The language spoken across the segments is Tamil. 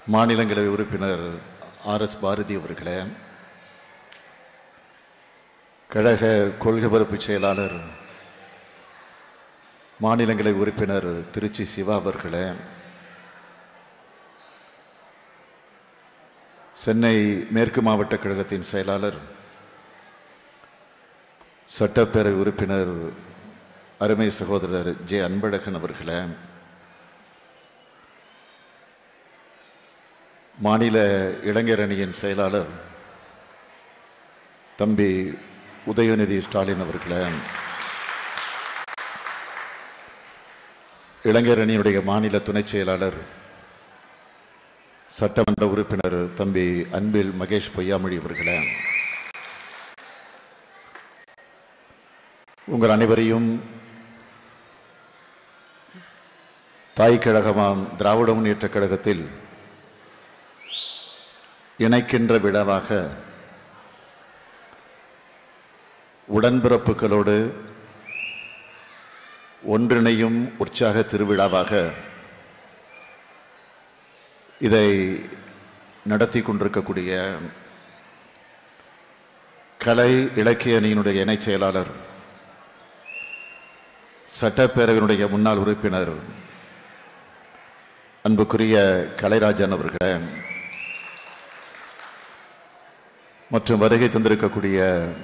மாநிலங்களவை உறுப்பினர் ஆர் எஸ் பாரதி அவர்களே கழக கொள்கை பரப்பு செயலாளர் மாநிலங்களவை உறுப்பினர் திருச்சி சிவா அவர்களே சென்னை மேற்கு மாவட்ட கழகத்தின் செயலாளர் சட்டப்பேரவை உறுப்பினர் அருமை சகோதரர் ஜே அன்பழகன் அவர்களே மாநில இளைஞர் அணியின் செயலாளர் தம்பி உதயநிதி ஸ்டாலின் அவர்களே இளைஞர் அணியினுடைய மாநில துணைச் செயலாளர் சட்டமன்ற உறுப்பினர் தம்பி அன்பில் மகேஷ் பொய்யாமொழி அவர்களே உங்கள் அனைவரையும் தாய் கழகமாம் திராவிட முன்னேற்றக் கழகத்தில் இணைக்கின்ற விழாவாக உடன்பிறப்புகளோடு ஒன்றிணையும் உற்சாக திருவிழாவாக இதை நடத்தி கொண்டிருக்கக்கூடிய கலை இலக்கிய அணியினுடைய இணைச் செயலாளர் சட்டப்பேரவையினுடைய முன்னாள் உறுப்பினர் அன்புக்குரிய கலைராஜன் அவர்களே மற்றும் வருகை தந்திருக்கக்கூடிய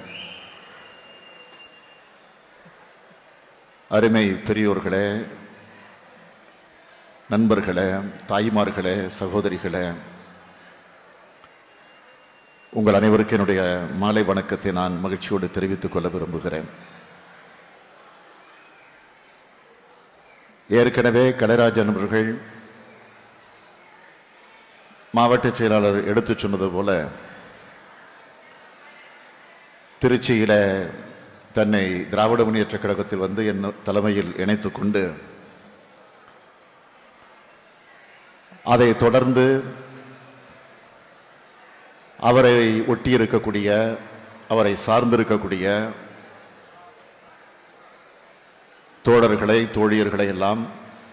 அருமை பெரியோர்களே நண்பர்களே தாய்மார்களே சகோதரிகளே உங்கள் அனைவருக்கும் என்னுடைய மாலை வணக்கத்தை நான் மகிழ்ச்சியோடு தெரிவித்துக் கொள்ள விரும்புகிறேன் ஏற்கனவே கலைராஜன் அவர்கள் மாவட்ட செயலாளர் எடுத்துச் சொன்னது போல திருச்சியில தன்னை திராவிட முன்னேற்ற கழகத்தில் வந்து என் தலைமையில் இணைத்துக் கொண்டு அதை தொடர்ந்து அவரை ஒட்டியிருக்கக்கூடிய அவரை சார்ந்திருக்கக்கூடிய தோழர்களை தோழியர்களை எல்லாம்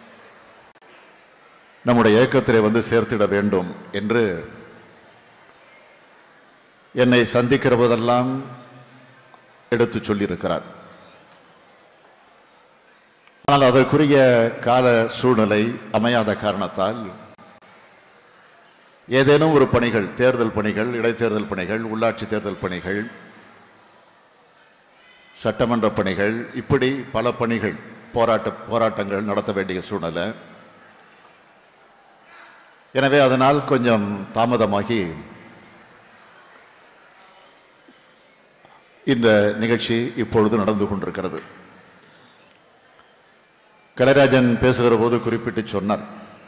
நம்முடைய இயக்கத்திலே வந்து சேர்த்திட வேண்டும் என்று என்னை சந்திக்கிற போதெல்லாம் எடுத்து சொல்லியிருக்கிறார் ஆனால் அதற்குரிய கால சூழ்நிலை அமையாத காரணத்தால் ஏதேனும் ஒரு பணிகள் தேர்தல் பணிகள் இடைத்தேர்தல் பணிகள் உள்ளாட்சி தேர்தல் பணிகள் சட்டமன்ற பணிகள் இப்படி பல பணிகள் போராட்ட போராட்டங்கள் நடத்த வேண்டிய சூழ்நிலை எனவே அதனால் கொஞ்சம் தாமதமாகி இந்த நிகழ்ச்சி இப்பொழுது நடந்து கொண்டிருக்கிறது கலைராஜன் பேசுகிற போது குறிப்பிட்டு சொன்னார்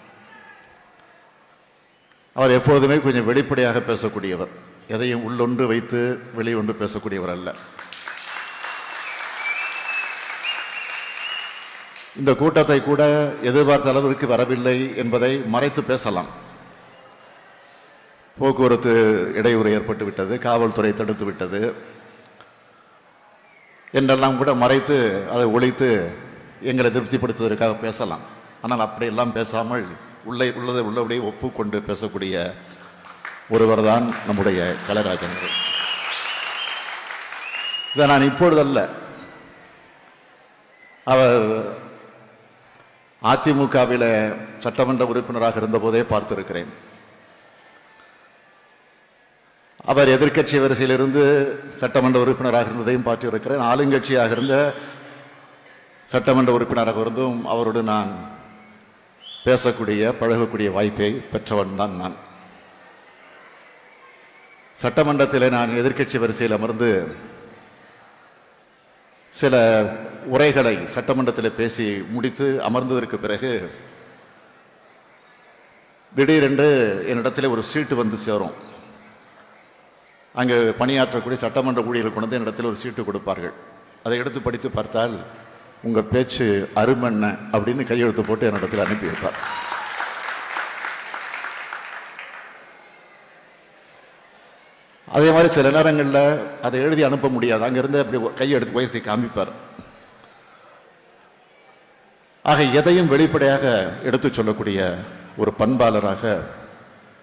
அவர் எப்பொழுதுமே கொஞ்சம் வெளிப்படையாக பேசக்கூடியவர் எதையும் உள்ளொன்று வைத்து வெளியொன்று பேசக்கூடியவர் அல்ல இந்த கூட்டத்தை கூட எதிர்பார்த்த அளவிற்கு வரவில்லை என்பதை மறைத்து பேசலாம் போக்குவரத்து இடையூறு ஏற்பட்டு விட்டது காவல்துறை தடுத்து விட்டது என்றெல்லாம் கூட மறைத்து அதை ஒழித்து எங்களை திருப்திப்படுத்துவதற்காக பேசலாம் ஆனால் அப்படியெல்லாம் பேசாமல் உள்ளே உள்ளதை உள்ளபடியே ஒப்புக்கொண்டு பேசக்கூடிய ஒருவர் தான் நம்முடைய கலைராஜன் அவர்கள். இதை நான் இப்பொழுதல்ல அவர் அதிமுகவில சட்டமன்ற உறுப்பினராக இருந்தபோதே பார்த்திருக்கிறேன் அவர் எதிர்க்கட்சி வரிசையிலிருந்து சட்டமன்ற உறுப்பினராக இருந்ததையும் பார்த்திருக்கிறேன் ஆளுங்கட்சியாக இருந்த சட்டமன்ற உறுப்பினராக இருந்தும் அவரோடு நான் பேசக்கூடிய பழகக்கூடிய வாய்ப்பை பெற்றவன் தான் நான் சட்டமன்றத்தில் நான் எதிர்க்கட்சி வரிசையில் அமர்ந்து சில உரைகளை சட்டமன்றத்தில் பேசி முடித்து அமர்ந்ததற்கு பிறகு திடீரென்று என்னிடத்தில் ஒரு சீட்டு வந்து சேரும் அங்கே பணியாற்றக்கூடிய சட்டமன்ற ஊழியர்கள் கொண்டு வந்து என்னிடத்தில் ஒரு சீட்டு கொடுப்பார்கள் அதை எடுத்து படித்து பார்த்தால் உங்கள் பேச்சு அருமண்ண அப்படின்னு கையெழுத்து போட்டு என்னிடத்தில் அனுப்பி வைப்பார் அதே மாதிரி சில நேரங்களில் அதை எழுதி அனுப்ப முடியாது அங்கிருந்து அப்படி கையெடுத்து உயர்த்தி காமிப்பார் ஆக எதையும் வெளிப்படையாக எடுத்துச் சொல்லக்கூடிய ஒரு பண்பாளராக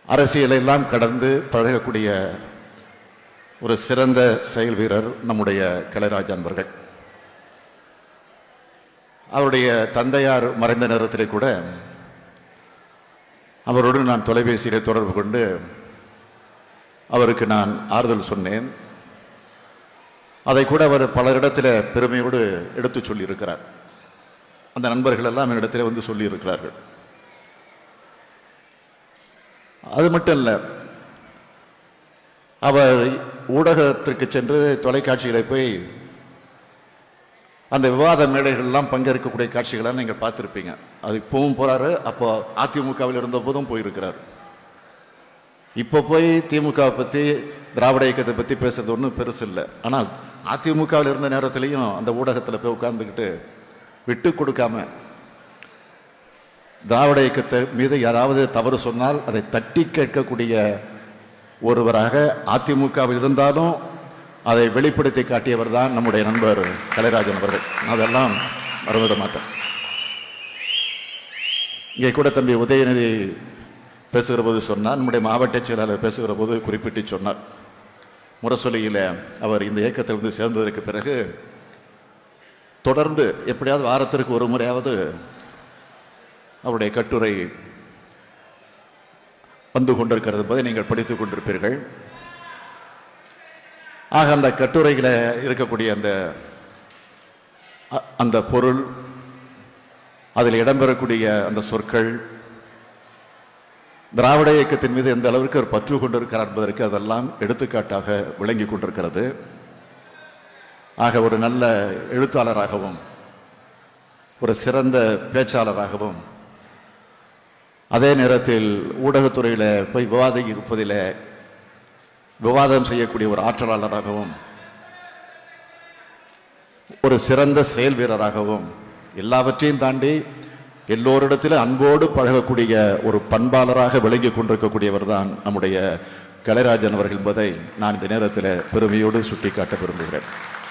அரசியலை எல்லாம் கடந்து பழகக்கூடிய ஒரு சிறந்த செயல் வீரர் நம்முடைய கலைராஜ் அன்பர்கள் அவருடைய தந்தையார் மறைந்த நேரத்திலே கூட அவரோடு நான் தொலைபேசியிலே தொடர்பு கொண்டு அவருக்கு நான் ஆறுதல் சொன்னேன் அதை கூட அவர் பலரிடத்தில் பெருமையோடு எடுத்து சொல்லியிருக்கிறார் அந்த நண்பர்கள் எல்லாம் என்னிடத்தில் வந்து சொல்லியிருக்கிறார்கள் அது மட்டும் இல்லை அவர் ஊடகத்திற்கு சென்று தொலைக்காட்சிகளை போய் அந்த விவாத மேடைகள்லாம் பங்கேற்கக்கூடிய காட்சிகளை நீங்கள் பார்த்துருப்பீங்க அது இப்பவும் போறாரு அப்போ அதிமுகவில் இருந்த போதும் போயிருக்கிறார் இப்போ போய் திமுகவை பற்றி திராவிட இயக்கத்தை பற்றி பேசுறது ஒன்றும் பெருசு இல்லை ஆனால் அதிமுகவில் இருந்த நேரத்திலையும் அந்த ஊடகத்தில் போய் உட்கார்ந்துக்கிட்டு விட்டு கொடுக்காம திராவிட இயக்கத்தை மீது யாராவது தவறு சொன்னால் அதை தட்டி கேட்கக்கூடிய ஒருவராக அதிமுகவில் இருந்தாலும் அதை வெளிப்படுத்தி காட்டியவர் தான் நம்முடைய நண்பர் கலைராஜன் அவர்கள் அதெல்லாம் மறந்துவிட மாட்டேன் இங்கே கூட தம்பி உதயநிதி பேசுகிற போது சொன்னார் நம்முடைய மாவட்ட செயலாளர் பேசுகிற போது குறிப்பிட்டு சொன்னார் முரசொலியில் அவர் இந்த இயக்கத்தில் வந்து சேர்ந்ததற்கு பிறகு தொடர்ந்து எப்படியாவது வாரத்திற்கு ஒரு முறையாவது அவருடைய கட்டுரை வந்து கொண்டிருக்கிறது என்பதை நீங்கள் படித்துக் கொண்டிருப்பீர்கள் ஆக அந்த கட்டுரையில் இருக்கக்கூடிய அந்த அ- அந்த பொருள் அதில் இடம்பெறக்கூடிய அந்த சொற்கள் திராவிட இயக்கத்தின் மீது எந்த அளவிற்கு அவர் பற்று கொண்டிருக்கிறார் என்பதற்கு அதெல்லாம் எடுத்துக்காட்டாக விளங்கி கொண்டிருக்கிறது ஆக ஒரு நல்ல எழுத்தாளராகவும் ஒரு சிறந்த பேச்சாளராகவும் அதே நேரத்தில் ஊடகத்துறையில் போய் விவாதிப்பதில் விவாதம் செய்யக்கூடிய ஒரு ஆற்றலாளராகவும் ஒரு சிறந்த செயல் வீரராகவும் எல்லாவற்றையும் தாண்டி எல்லோரிடத்திலும் அன்போடு பழகக்கூடிய ஒரு பண்பாளராக விளங்கி கொண்டிருக்கக்கூடியவர் தான் நம்முடைய கலைராஜன் அவர்கள் என்பதை நான் இந்த நேரத்தில் பெருமையோடு சுட்டிக்காட்ட விரும்புகிறேன்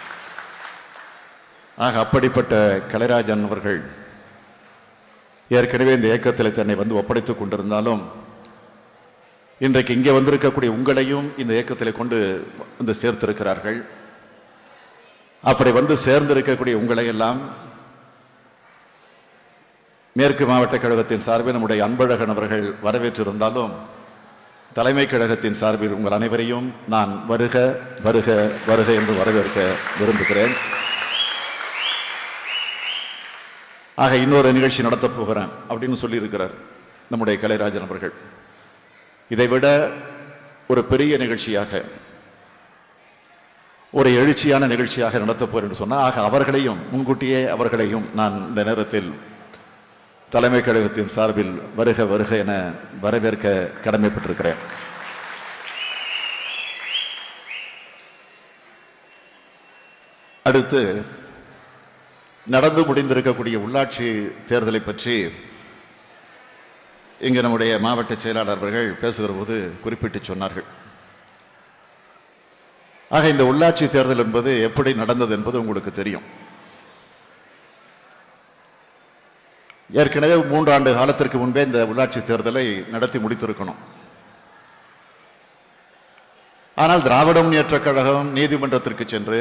ஆக அப்படிப்பட்ட கலைராஜன் அவர்கள் ஏற்கனவே இந்த இயக்கத்தில் தன்னை வந்து ஒப்படைத்துக் கொண்டிருந்தாலும் இன்றைக்கு இங்கே வந்திருக்கக்கூடிய உங்களையும் இந்த இயக்கத்தில் கொண்டு வந்து சேர்த்திருக்கிறார்கள் அப்படி வந்து சேர்ந்திருக்கக்கூடிய உங்களை எல்லாம் மேற்கு மாவட்ட கழகத்தின் சார்பில் நம்முடைய அன்பழகன் அவர்கள் வரவேற்றிருந்தாலும் தலைமை கழகத்தின் சார்பில் உங்கள் அனைவரையும் நான் வருக வருக வருக என்று வரவேற்க விரும்புகிறேன் ஆக இன்னொரு நிகழ்ச்சி நடத்தப் போகிறேன் அப்படின்னு சொல்லியிருக்கிறார் நம்முடைய கலைராஜன் அவர்கள் இதை விட ஒரு பெரிய நிகழ்ச்சியாக ஒரு எழுச்சியான நிகழ்ச்சியாக நடத்தப் போறேன் என்று சொன்னால் ஆக அவர்களையும் முன்கூட்டியே அவர்களையும் நான் இந்த நேரத்தில் தலைமை கழகத்தின் சார்பில் வருக வருக என வரவேற்க கடமைப்பட்டிருக்கிறேன் அடுத்து நடந்து முடிந்திருக்கக்கூடிய உள்ளாட்சி தேர்தலை பற்றி இங்கு நம்முடைய மாவட்ட செயலாளர் அவர்கள் பேசுகிற போது குறிப்பிட்டு சொன்னார்கள் ஆக இந்த உள்ளாட்சி தேர்தல் என்பது எப்படி நடந்தது என்பது உங்களுக்கு தெரியும் ஏற்கனவே மூன்றாண்டு காலத்திற்கு முன்பே இந்த உள்ளாட்சி தேர்தலை நடத்தி முடித்திருக்கணும் ஆனால் திராவிட முன்னேற்றக் கழகம் நீதிமன்றத்திற்கு சென்று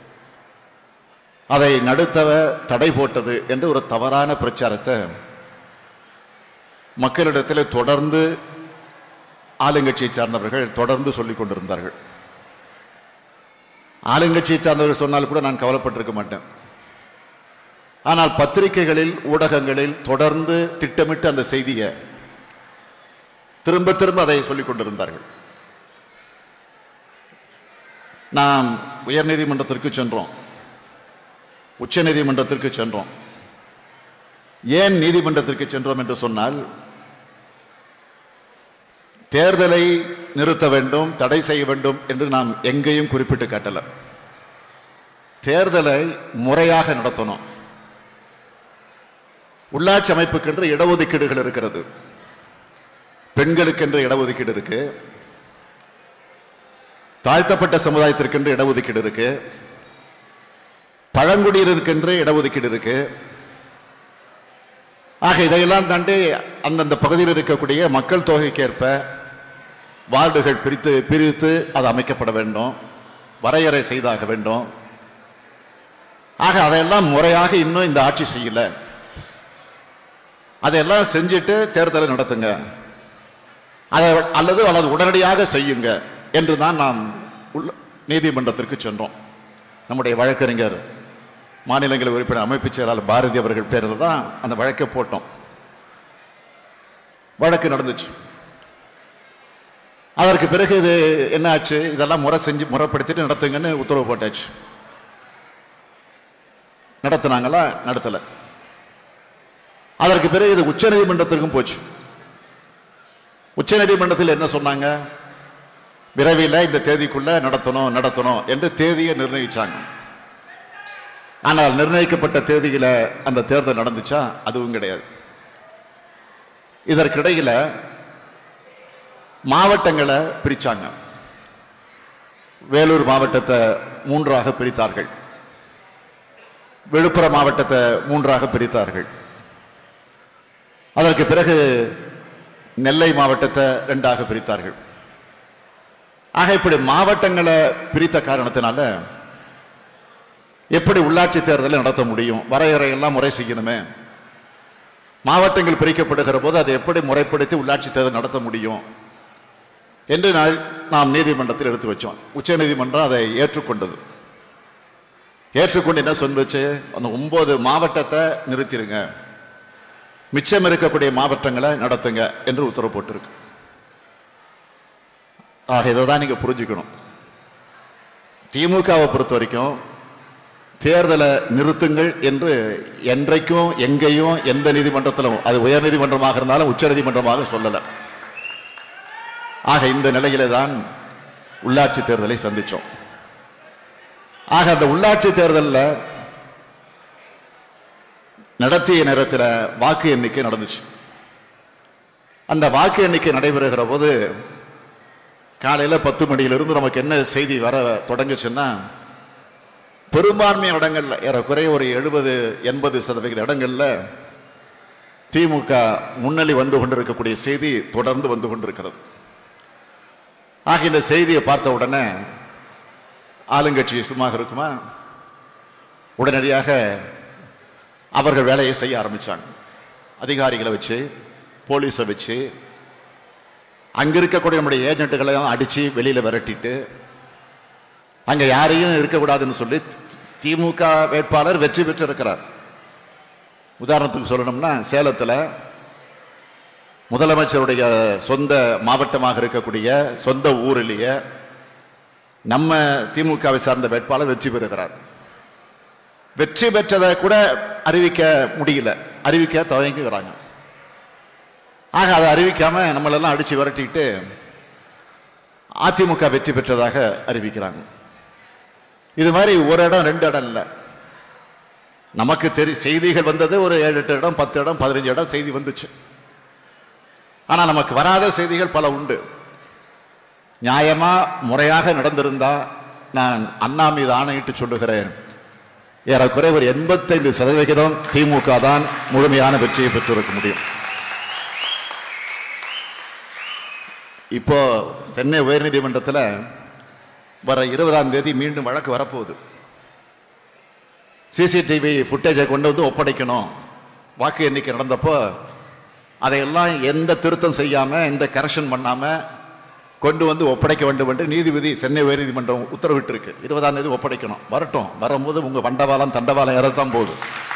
அதை நடத்தவ தடை போட்டது என்று ஒரு தவறான பிரச்சாரத்தை மக்களிடத்தில் தொடர்ந்து ஆளுங்கட்சியை சார்ந்தவர்கள் தொடர்ந்து சொல்லிக் கொண்டிருந்தார்கள் ஆளுங்கட்சியை சார்ந்தவர்கள் சொன்னால் கூட நான் கவலைப்பட்டிருக்க மாட்டேன் ஆனால் பத்திரிகைகளில் ஊடகங்களில் தொடர்ந்து திட்டமிட்டு அந்த செய்தியை திரும்ப திரும்ப அதை சொல்லிக் கொண்டிருந்தார்கள் நாம் உயர்நீதிமன்றத்திற்கு சென்றோம் உச்ச நீதிமன்றத்திற்கு சென்றோம் ஏன் நீதிமன்றத்திற்கு சென்றோம் என்று சொன்னால் தேர்தலை நிறுத்த வேண்டும் தடை செய்ய வேண்டும் என்று நாம் எங்கேயும் குறிப்பிட்டு காட்டல தேர்தலை முறையாக நடத்தணும் உள்ளாட்சி அமைப்புக்கென்று இடஒதுக்கீடுகள் இருக்கிறது பெண்களுக்கென்று இடஒதுக்கீடு இருக்கு தாழ்த்தப்பட்ட சமுதாயத்திற்கென்று இடஒதுக்கீடு இருக்கு பழங்குடியினருக்கென்று இடஒதுக்கீடு இருக்கு ஆக இதையெல்லாம் தாண்டி அந்தந்த பகுதியில் இருக்கக்கூடிய மக்கள் தொகைக்கேற்ப வார்டுகள் பிரித்து பிரித்து அது அமைக்கப்பட வேண்டும் வரையறை செய்தாக வேண்டும் ஆக அதையெல்லாம் முறையாக இன்னும் இந்த ஆட்சி செய்யல அதையெல்லாம் செஞ்சுட்டு தேர்தலை நடத்துங்க அதை அல்லது அல்லது உடனடியாக செய்யுங்க என்று தான் நாம் உள்ள நீதிமன்றத்திற்கு சென்றோம் நம்முடைய வழக்கறிஞர் மாநிலங்களவை உறுப்பினர் அமைப்பு செயலாளர் பாரதி அவர்கள் பேரில் தான் அந்த வழக்கை போட்டோம் வழக்கு நடந்துச்சு அதற்கு பிறகு இது என்ன ஆச்சு இதெல்லாம் முறை செஞ்சு முறைப்படுத்திட்டு நடத்துங்கன்னு உத்தரவு போட்டாச்சு நடத்துனாங்களா நடத்தல அதற்கு பிறகு இது உச்சநீதிமன்றத்திற்கும் போச்சு உச்சநீதிமன்றத்தில் என்ன சொன்னாங்க விரைவில் இந்த தேதிக்குள்ள நடத்தணும் நடத்தணும் என்று தேதியை நிர்ணயிச்சாங்க ஆனால் நிர்ணயிக்கப்பட்ட தேதியில அந்த தேர்தல் நடந்துச்சா அதுவும் கிடையாது இதற்கிடையில மாவட்டங்களை பிரிச்சாங்க வேலூர் மாவட்டத்தை மூன்றாக பிரித்தார்கள் விழுப்புரம் மாவட்டத்தை மூன்றாக பிரித்தார்கள் அதற்கு பிறகு நெல்லை மாவட்டத்தை ரெண்டாக பிரித்தார்கள் ஆக இப்படி மாவட்டங்களை பிரித்த காரணத்தினால எப்படி உள்ளாட்சி தேர்தலை நடத்த முடியும் வரையறையெல்லாம் முறை செய்யணுமே மாவட்டங்கள் பிரிக்கப்படுகிற போது அதை எப்படி முறைப்படுத்தி உள்ளாட்சி தேர்தல் நடத்த முடியும் என்று நான் நாம் நீதிமன்றத்தில் எடுத்து வச்சோம் உச்ச நீதிமன்றம் அதை ஏற்றுக்கொண்டது ஏற்றுக்கொண்டு என்ன சொல்லுச்சு அந்த ஒன்பது மாவட்டத்தை நிறுத்திடுங்க மிச்சம் இருக்கக்கூடிய மாவட்டங்களை நடத்துங்க என்று உத்தரவு போட்டிருக்கு ஆக இதை தான் நீங்க புரிஞ்சுக்கணும் திமுகவை பொறுத்த வரைக்கும் தேர்தலை நிறுத்துங்கள் என்று என்றைக்கும் எங்கேயும் எந்த நீதிமன்றத்திலும் அது உயர் நீதிமன்றமாக இருந்தாலும் உச்ச நீதிமன்றமாக சொல்லல ஆக இந்த நிலையிலே தான் உள்ளாட்சி தேர்தலை சந்திச்சோம் ஆக அந்த உள்ளாட்சி தேர்தலில் நடத்திய நேரத்தில் வாக்கு எண்ணிக்கை நடந்துச்சு அந்த வாக்கு எண்ணிக்கை நடைபெறுகிற போது காலையில் பத்து மணியிலிருந்து நமக்கு என்ன செய்தி வர தொடங்குச்சுன்னா பெரும்பான்மையான இடங்கள்ல ஏறக்குறைய ஒரு எழுபது எண்பது சதவிகித இடங்கள்ல திமுக முன்னணி வந்து கொண்டிருக்கக்கூடிய செய்தி தொடர்ந்து வந்து கொண்டிருக்கிறது ஆக இந்த செய்தியை பார்த்த உடனே ஆளுங்கட்சி சும்மா இருக்குமா உடனடியாக அவர்கள் வேலையை செய்ய ஆரம்பிச்சாங்க அதிகாரிகளை வச்சு போலீஸை வச்சு அங்க இருக்கக்கூடிய நம்முடைய ஏஜென்ட்டுகளை எல்லாம் அடிச்சு வெளியில விரட்டிட்டு அங்க யாரையும் இருக்கக்கூடாதுன்னு சொல்லி திமுக வேட்பாளர் வெற்றி பெற்று இருக்கிறார் உதாரணத்துக்கு சொல்லணும்னா சேலத்தில் முதலமைச்சருடைய சொந்த மாவட்டமாக இருக்கக்கூடிய சொந்த ஊரிலேயே நம்ம திமுகவை சார்ந்த வேட்பாளர் வெற்றி பெறுகிறார் வெற்றி பெற்றதை கூட அறிவிக்க முடியல அறிவிக்க துவங்கிக்கிறாங்க ஆக அதை அறிவிக்காம நம்மளெல்லாம் அடிச்சு விரட்டிட்டு அதிமுக வெற்றி பெற்றதாக அறிவிக்கிறாங்க இது மாதிரி ஒரு இடம் ரெண்டு இடம் இல்லை நமக்கு தெரி செய்திகள் வந்தது ஒரு ஏழு எட்டு இடம் பத்து இடம் பதினஞ்சு இடம் செய்தி வந்துச்சு ஆனா நமக்கு வராத செய்திகள் பல உண்டு நியாயமா முறையாக நடந்திருந்தா நான் அண்ணா மீது ஆணையிட்டு சொல்லுகிறேன் ஏறக்குறைய ஒரு எண்பத்தைந்து சதவிகிதம் திமுக தான் முழுமையான வெற்றியை பெற்றிருக்க முடியும் இப்போ சென்னை உயர்நீதிமன்றத்தில் வர இருபதாம் தேதி மீண்டும் வழக்கு வரப்போகுது சிசிடிவி ஃபுட்டேஜை கொண்டு வந்து ஒப்படைக்கணும் வாக்கு எண்ணிக்கை நடந்தப்போ அதையெல்லாம் எந்த திருத்தம் செய்யாம எந்த கரெக்ஷன் பண்ணாம கொண்டு வந்து ஒப்படைக்க வேண்டும் என்று நீதிபதி சென்னை உயர்நீதிமன்றம் உத்தரவிட்டிருக்கு இருபதாம் தேதி ஒப்படைக்கணும் வரட்டும் வரும்போது உங்க வண்டவாளம் தண்டவாளம் ஏறத்தான் போகுது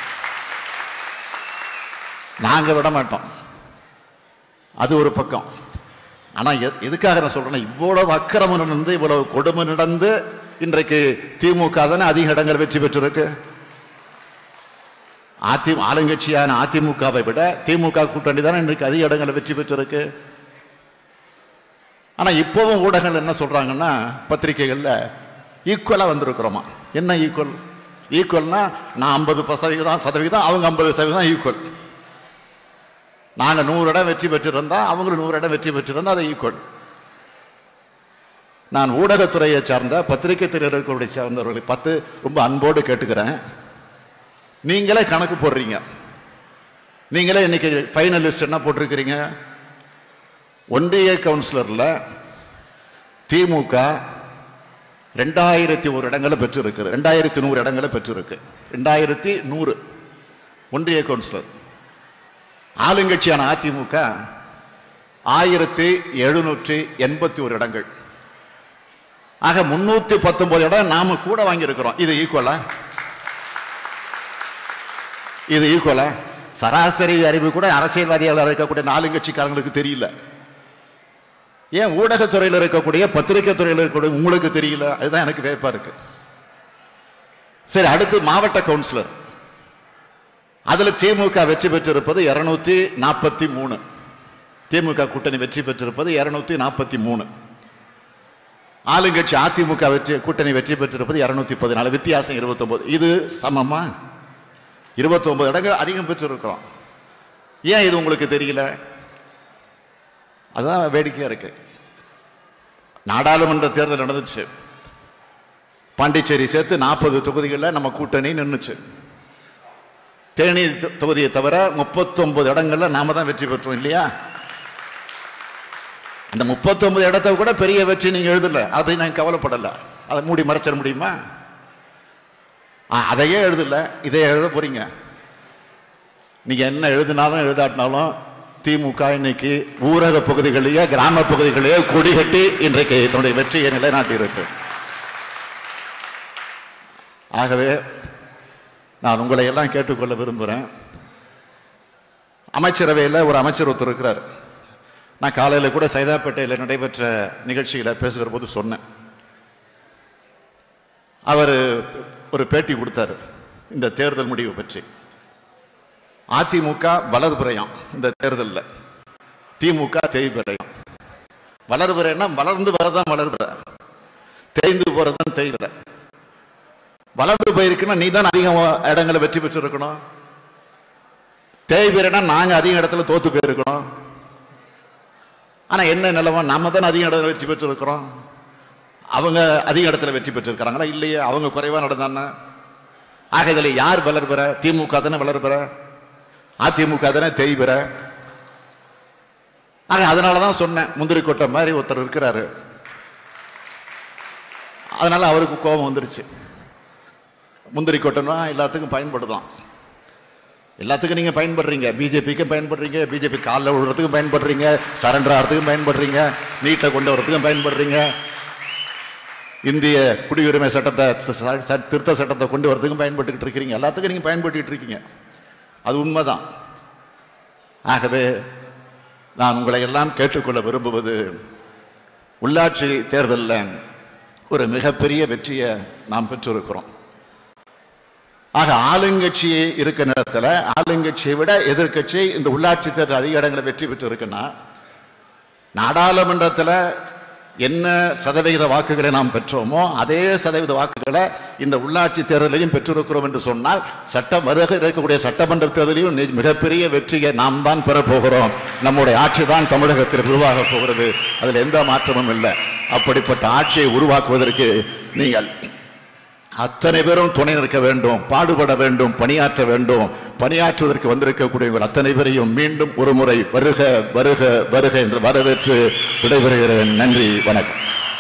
நாங்க விட மாட்டோம் அது ஒரு பக்கம் ஆனா எ- எதுக்காக நான் சொல்றேன்னா இவ்வளவு அக்கிரமம் நடந்து இவ்வளவு கொடுமை நடந்து இன்றைக்கு திமுக தானே அதிக இடங்கள் வெற்றி பெற்றிருக்கு அதி ஆளுங்கட்சியான அதிமுகவை விட திமுக கூட்டணி தானே இன்றைக்கு அதிக இடங்களை வெற்றி பெற்றிருக்கு ஆனா இப்பவும் ஊடகங்கள் என்ன சொல்றாங்கன்னா பத்திரிகைகள்ல ஈக்குவலா வந்திருக்கிறோமா என்ன ஈக்குவல் ஈக்குவல்னா நான் ஐம்பது சதவீதம் சதவீதம் அவங்க ஐம்பது சதவீதம் ஈக்குவல் நாங்க நூறு இடம் வெற்றி பெற்றிருந்தா அவங்களும் நூறு இடம் வெற்றி பெற்றிருந்தா அது ஈக்குவல் நான் ஊடகத்துறையை சார்ந்த பத்திரிகை துறையை சார்ந்தவர்களை பார்த்து ரொம்ப அன்போடு கேட்டுக்கிறேன் நீங்களே கணக்கு போடுறீங்க நீங்களே இன்னைக்கு ஃபைனலிஸ்ட் என்ன போட்டிருக்கிறீங்க ஒன்றிய கவுன்சிலரில் திமுக ரெண்டாயிரத்தி ஒரு இடங்களை பெற்றிருக்கு ரெண்டாயிரத்தி நூறு இடங்களை பெற்றிருக்கு ரெண்டாயிரத்தி நூறு ஒன்றிய கவுன்சிலர் ஆளுங்கட்சியான அதிமுக ஆயிரத்தி எழுநூற்றி எண்பத்தி ஒரு இடங்கள் ஆக முன்னூத்தி பத்தொன்பது இடம் நாம கூட வாங்கியிருக்கிறோம் இது ஈக்குவலா இது ஈக்குவலா சராசரி அறிவு கூட அரசியல்வாதிகள் இருக்கக்கூடிய நாலுங்கட்சிக்காரங்களுக்கு தெரியல ஏன் ஊடகத்துறையில் இருக்கக்கூடிய பத்திரிகை துறையில் இருக்கக்கூடிய உங்களுக்கு தெரியல அதுதான் எனக்கு வேப்பா இருக்கு சரி அடுத்து மாவட்ட கவுன்சிலர் அதுல திமுக வெற்றி பெற்றிருப்பது இருநூத்தி நாற்பத்தி மூணு திமுக கூட்டணி வெற்றி பெற்றிருப்பது இருநூத்தி நாற்பத்தி மூணு ஆளுங்கட்சி அதிமுக வெற்றி கூட்டணி வெற்றி பெற்றிருப்பது இருநூத்தி பதினாலு வித்தியாசம் இருபத்தொன்பது இது சமமா இருபத்தொன்பது இடங்கள் அதிகம் பெற்றிருக்கிறோம் ஏன் இது உங்களுக்கு தெரியல அதான் வேடிக்கையா இருக்கு நாடாளுமன்ற தேர்தல் நடந்துச்சு பாண்டிச்சேரி சேர்த்து நாற்பது தொகுதிகளில் நம்ம கூட்டணி நின்றுச்சு தேனி தொ- தொகுதியை தவிர முப்பத்தொன்பது இடங்கள்ல நாம தான் வெற்றி பெற்றோம் இல்லையா அந்த முப்பத்தொன்பது இடத்த கூட பெரிய வெற்றி நீங்க எழுதல அதை நான் கவலைப்படல அதை மூடி மறைச்சிட முடியுமா ஆ, அதையே எழுதல இதை எழுத போறீங்க நீங்க என்ன எழுதினாலும் எழுதாட்டினாலும் திமுக இன்னைக்கு ஊரக பகுதிகளிலேயே கிராம பகுதிகளிலேயே கொடி கட்டி இன்றைக்கு தன்னுடைய வெற்றியை நிலைநாட்டி இருக்கு ஆகவே நான் உங்களை எல்லாம் கேட்டுக்கொள்ள விரும்புகிறேன் அமைச்சரவையில் ஒரு அமைச்சர் ஒருத்தர் இருக்கிறார் நான் காலையில் கூட சைதாப்பேட்டையில் நடைபெற்ற நிகழ்ச்சியில் பேசுகிற போது சொன்னேன் அவர் ஒரு பேட்டி கொடுத்தாரு இந்த தேர்தல் முடிவு பற்றி அதிமுக வலதுபுறையாம் இந்த தேர்தலில் திமுக தேய்பிறையாம் வளர்புறைன்னா வளர்ந்து வரதான் வளர்புற தேய்ந்து போறதான் தேய்பிற வளர்ந்து போயிருக்குன்னா நீ தான் அதிகம் இடங்களை வெற்றி பெற்றிருக்கணும் தேய்பிறனா நாங்க அதிக இடத்துல தோத்து போயிருக்கணும் ஆனா என்ன நிலவா நாம தான் அதிக இடத்துல வெற்றி பெற்றிருக்கிறோம் அவங்க அதிக இடத்துல வெற்றி பெற்றிருக்கிறாங்களா இல்லையே அவங்க குறைவா நடந்தானே ஆக இதுல யார் வளர்பெற திமுக தானே வளர்பெற அதிமுக தானே தேய்பெற ஆக அதனால தான் சொன்னேன் முந்திரி கொட்டை மாதிரி ஒருத்தர் இருக்கிறாரு அதனால அவருக்கு கோபம் வந்துருச்சு முந்திரி கொட்டைனா எல்லாத்துக்கும் பயன்படுதான் எல்லாத்துக்கும் நீங்க பயன்படுறீங்க பிஜேபிக்கும் பயன்படுறீங்க பிஜேபி காலில் விழுறதுக்கும் பயன்படுறீங்க சரண்டர் ஆகிறதுக்கும் பயன்படுறீங்க நீட்டை கொண்டு வரதுக்கும் பயன்படுறீங்க இந்திய குடியுரிமை சட்டத்தை ச- ச- திருத்த சட்டத்தை கொண்டு வரதுக்கும் பயன்பட்டுக்கிட்டு இருக்கிறீங்க எல்லாத்துக்கும் நீங்க பயன்பட்டுக்கிட்டு இருக்கீங்க அது உண்மைதான் ஆகவே நான் உங்களை எல்லாம் கேட்டுக்கொள்ள விரும்புவது உள்ளாட்சி தேர்தலில் ஒரு மிகப்பெரிய வெற்றியை நாம் பெற்றிருக்கிறோம் ஆக ஆளுங்கட்சி இருக்க நேரத்தில் ஆளுங்கட்சியை விட எதிர்க்கட்சி இந்த உள்ளாட்சி தேர்தல் அதிக இடங்களை வெற்றி பெற்று இருக்குன்னா நாடாளுமன்றத்தில் என்ன சதவிகித வாக்குகளை நாம் பெற்றோமோ அதே சதவீத வாக்குகளை இந்த உள்ளாட்சி தேர்தலையும் பெற்றிருக்கிறோம் என்று சொன்னால் சட்டம் வருக இருக்கக்கூடிய சட்டமன்ற தேர்தலையும் நி- மிகப்பெரிய வெற்றியை நாம் தான் பெறப் போகிறோம் நம்முடைய ஆட்சி தான் தமிழகத்தில் உருவாக போகிறது அதில் எந்த மாற்றமும் இல்லை அப்படிப்பட்ட ஆட்சியை உருவாக்குவதற்கு நீங்கள் அத்தனை பேரும் துணை நிற்க வேண்டும் பாடுபட வேண்டும் பணியாற்ற வேண்டும் பணியாற்றுவதற்கு வந்திருக்கக்கூடியவர்கள் அத்தனை பேரையும் மீண்டும் ஒரு முறை வருக வருக வருக என்று வரவேற்று விடைபெறுகிறேன் நன்றி வணக்கம்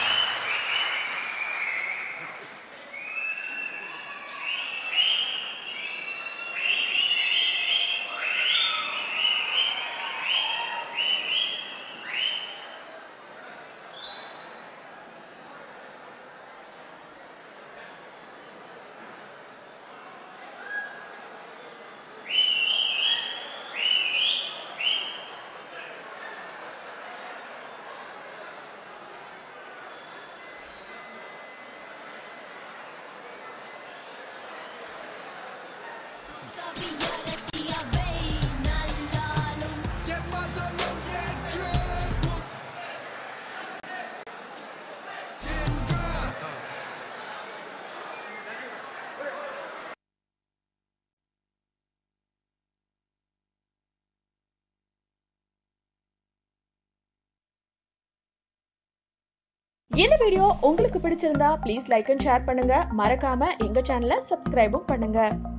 கவியரசியவை நல்லாலும் இந்த வீடியோ உங்களுக்கு பிடிச்சிருந்தா ப்ளீஸ் லைக் அண்ட் ஷேர் பண்ணுங்க மறக்காம எங்க சேனலை சப்ஸ்கிரைபும் பண்ணுங்க